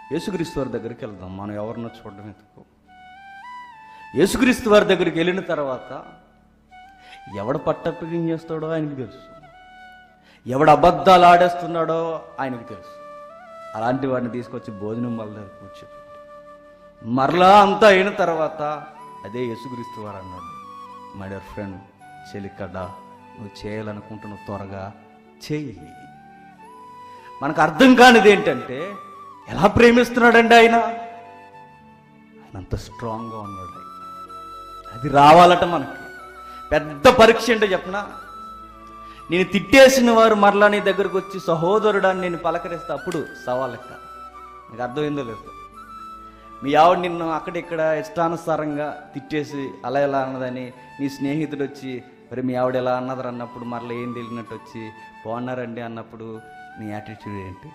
యేసుక్రీస్తు వారి దగ్గరికి వెళ్దాం మనం ఎవరినో చూడడం ఎందుకు యేసుక్రీస్తు వారి దగ్గరికి వెళ్ళిన తర్వాత ఎవడ పట్టప్పగిం చేస్తాడో ఆయనకు తెలుసు ఎవడు అబద్ధాలు ఆడేస్తున్నాడో ఆయనకు తెలుసు అలాంటి వాడిని తీసుకొచ్చి భోజనం వాళ్ళ దగ్గర కూర్చోబెట్టి మరలా అంతా అయిన తర్వాత అదే యేసుక్రీస్తు వారు అన్నాడు మై డియర్ ఫ్రెండ్ చెలికడ్డ నువ్వు చేయాలనుకుంటున్నావు త్వరగా చెయ్యి మనకు అర్థం కానిది ఏంటంటే ఎలా ప్రేమిస్తున్నాడండి ఆయన ఆయన అంత స్ట్రాంగ్గా ఉన్నాడు ఆయన అది రావాలట మనకి పెద్ద పరీక్ష ఏంటో చెప్పనా నేను తిట్టేసిన వారు మరలా నీ దగ్గరకు వచ్చి సహోదరుడాన్ని నేను పలకరిస్తే అప్పుడు సవాలెక్క నీకు అర్థమైందో లేదు మీ ఆవిడ నిన్ను అక్కడిక్కడ ఇష్టానుసారంగా తిట్టేసి అలా ఎలా అన్నదని నీ స్నేహితుడు వచ్చి మరి మీ ఆవిడ ఎలా అన్నది అన్నప్పుడు మరలా ఏం తెలియనట్టు వచ్చి బాగున్నారండి అన్నప్పుడు నీ యాటిట్యూడ్ ఏంటి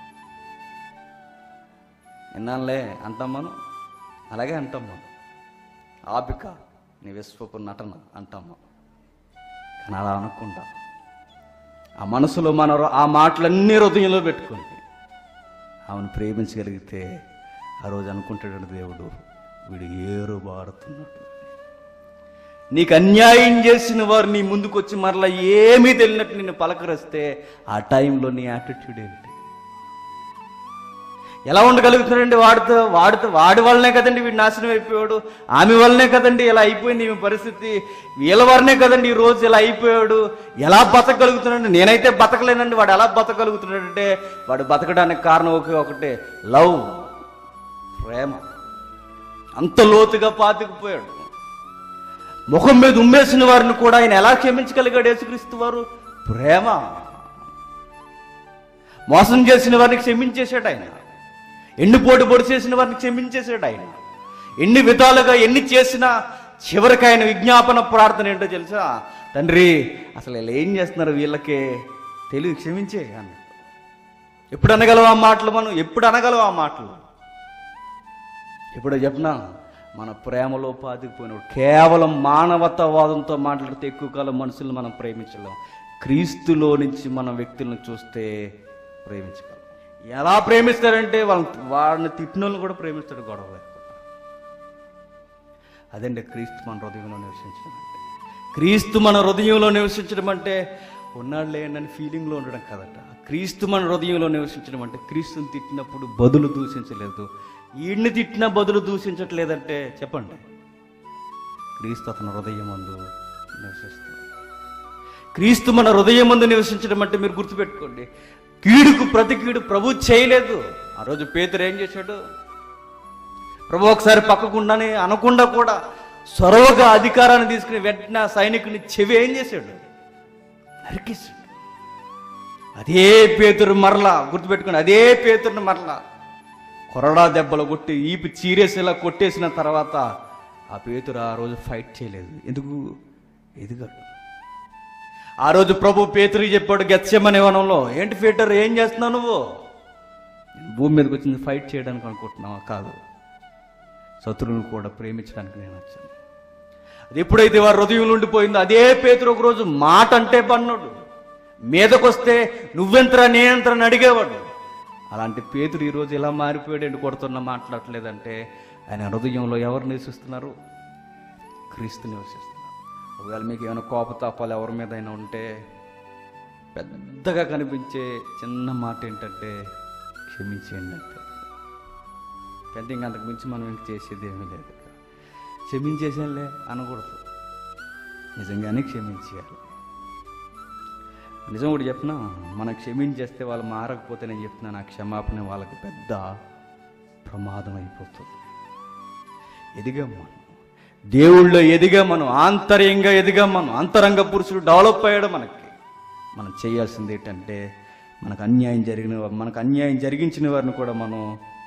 విన్నానులే అంటాం మనం అలాగే అంటాం మనం ఆపిక నీ విశ్వపు నటన అంటాం మనం కానీ అలా అనుకుంటాం ఆ మనసులో మన ఆ మాటలన్నీ హృదయంలో పెట్టుకుని ఆమెను ప్రేమించగలిగితే ఆ రోజు అనుకుంటాడు దేవుడు వీడు ఏరు బారుతున్నాడు నీకు అన్యాయం చేసిన వారు నీ ముందుకు వచ్చి మరలా ఏమీ తెలియనట్టు నిన్ను పలకరిస్తే ఆ టైంలో నీ యాటిట్యూడ్ ఏంటి ఎలా ఉండగలుగుతున్నాడండి వాడితో వాడితో వాడి వల్లనే కదండి వీడు నాశనం అయిపోయాడు ఆమె వల్లనే కదండి ఇలా అయిపోయింది ఈమె పరిస్థితి వీళ్ళ వల్లనే కదండి ఈ రోజు ఇలా అయిపోయాడు ఎలా బతకగలుగుతున్నాడు నేనైతే బతకలేనండి వాడు ఎలా బతకగలుగుతున్నాడంటే వాడు బతకడానికి కారణం ఒకే ఒకటే లవ్ ప్రేమ అంత లోతుగా పాతుకుపోయాడు ముఖం మీద ఉమ్మేసిన వారిని కూడా ఆయన ఎలా క్షమించగలిగాడు యేసుక్రీస్తు వారు ప్రేమ మోసం చేసిన వారిని క్షమించేశాడు ఆయన ఎన్ని పోటు పొడి చేసిన వారిని క్షమించేశాడు ఆయన ఎన్ని విధాలుగా ఎన్ని చేసినా చివరికి ఆయన విజ్ఞాపన ప్రార్థన ఏంటో తెలుసా తండ్రి అసలు ఇలా ఏం చేస్తున్నారు వీళ్ళకే తెలివి క్షమించే అన్నాడు ఎప్పుడు అనగలవు ఆ మాటలు మనం ఎప్పుడు అనగలవు ఆ మాటలు ఇప్పుడు చెప్పినా మన ప్రేమలో పాతికిపోయినాడు కేవలం మానవతావాదంతో మాట్లాడితే ఎక్కువ కాలం మనుషులను మనం ప్రేమించలేం క్రీస్తులో నుంచి మన వ్యక్తులను చూస్తే ప్రేమించగలం ఎలా ప్రేమిస్తారంటే వాళ్ళని వాడిని తిట్టిన కూడా ప్రేమిస్తాడు గొడవ లేకుండా అదండి క్రీస్తు మన హృదయంలో నివసించడం అంటే క్రీస్తు మన హృదయంలో నివసించడం అంటే ఉన్నాడులే అని ఫీలింగ్లో ఉండడం కదట క్రీస్తు మన హృదయంలో నివసించడం అంటే క్రీస్తుని తిట్టినప్పుడు బదులు దూషించలేదు ఈయన్ని తిట్టిన బదులు దూషించట్లేదంటే చెప్పండి క్రీస్తు అతని హృదయం మందు నివసిస్తాడు క్రీస్తు మన హృదయం మందు నివసించడం అంటే మీరు గుర్తుపెట్టుకోండి కీడుకు ప్రతి కీడు ప్రభు చేయలేదు ఆ రోజు పేతురు ఏం చేశాడు ప్రభు ఒకసారి పక్కకుండానే అనకుండా కూడా సొరవగా అధికారాన్ని తీసుకుని వెంటనే ఆ సైనికుని చెవి ఏం చేశాడు నరికేశాడు అదే పేతురు మరలా గుర్తుపెట్టుకుని అదే పేతురుని మరలా కొరడా దెబ్బలు కొట్టి ఈపి చీరేసేలా కొట్టేసిన తర్వాత ఆ పేతురు ఆ రోజు ఫైట్ చేయలేదు ఎందుకు ఎదిగాడు ఆ రోజు ప్రభు పేతురికి చెప్పాడు గెత్సెమనే వనంలో ఏంటి పీటర్ ఏం చేస్తున్నావు నువ్వు నేను భూమి మీదకి వచ్చింది ఫైట్ చేయడానికి అనుకుంటున్నావా కాదు శత్రువులను కూడా ప్రేమించడానికి నేను వచ్చాను అది ఎప్పుడైతే వారి హృదయంలో ఉండిపోయిందో అదే పేతురు ఒకరోజు మాట అంటే పన్నాడు మీదకొస్తే నువ్వెంతరా నేనెంతరా అని అడిగేవాడు అలాంటి పేతురు ఈరోజు ఎలా మారిపోయాడు ఎండు కొడుతున్నా మాట్లాడట్లేదంటే ఆయన హృదయంలో ఎవరు నివసిస్తున్నారు క్రీస్తు నివసిస్తున్నారు ఒకవేళ మీకు ఏమైనా కోపతాపాలు ఎవరి మీద అయినా ఉంటే పెద్దగా కనిపించే చిన్న మాట ఏంటంటే క్షమించేయండి అంటే అంటే ఇంక అంతకు మించి మనం ఇంక చేసేది ఏమీ లేదు క్షమించేసానులే అనకూడదు నిజంగానే క్షమించేయాలి నిజం ఒకటి చెప్పిన మనం క్షమించేస్తే వాళ్ళు మారకపోతే నేను చెప్తున్నాను ఆ క్షమాపణ వాళ్ళకి పెద్ద ప్రమాదం అయిపోతుంది ఎదిగాం మనం దేవుళ్ళో ఎదిగాం మనం ఆంతర్యంగా ఎదిగాం మనం అంతరంగ పురుషుడు డెవలప్ అయ్యాడు మనకి మనం చేయాల్సింది ఏంటంటే మనకు అన్యాయం జరిగిన వా- మనకు అన్యాయం జరిగించిన వారిని కూడా మనం